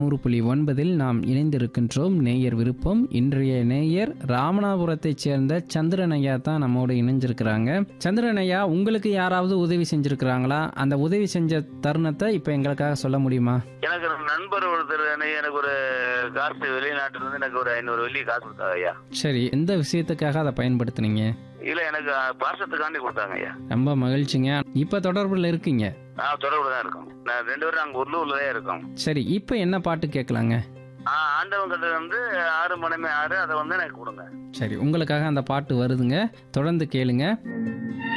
நூறு புள்ளி ஒன்பதில் நாம் இணைந்திருக்கின்றோம் நேயர் விருப்பம் இன்றைய நேயர் ராமநாதபுரத்தைச் சேர்ந்த சந்திரன் ஐயா தான் நம்மோடு இணைஞ்சிருக்கிறாங்க சந்திரன் ஐயா உங்களுக்கு யாராவது உதவி செஞ்சிருக்கிறாங்களா அந்த உதவி செஞ்ச தருணத்தை இப்போ எங்களுக்காக சொல்ல முடியுமா எனக்கு ஒரு நண்பர் ஒருத்தர் எனக்கு எனக்கு ஒரு காசு வெளிநாட்டுல இருந்து எனக்கு ஒரு ஐநூறு வெள்ளி காசு கொடுத்தாங்க ஐயா சரி எந்த விஷயத்துக்காக அதை பயன்படுத்துனீங்க இல்ல எனக்கு பாசத்துக்காண்டி கொடுத்தாங்க ஐயா ரொம்ப மகிழ்ச்சிங்க இப்போ தொடர்பில் இருக்கீங்க நான் தொடர்பு தான் இருக்கோம் நான் ரெண்டு பேரும் நாங்க உள்ளூர்ல தான் இருக்கோம் சரி இப்போ என்ன பாட்டு கேட்கலாங்க ஆ, ஆண்டவன் கிட்ட வந்து ஆறு மணிமே ஆறு அதை வந்து எனக்கு கொடுங்க சரி உங்களுக்காக அந்த பாட்டு வருதுங்க தொடர்ந்து கேளுங்க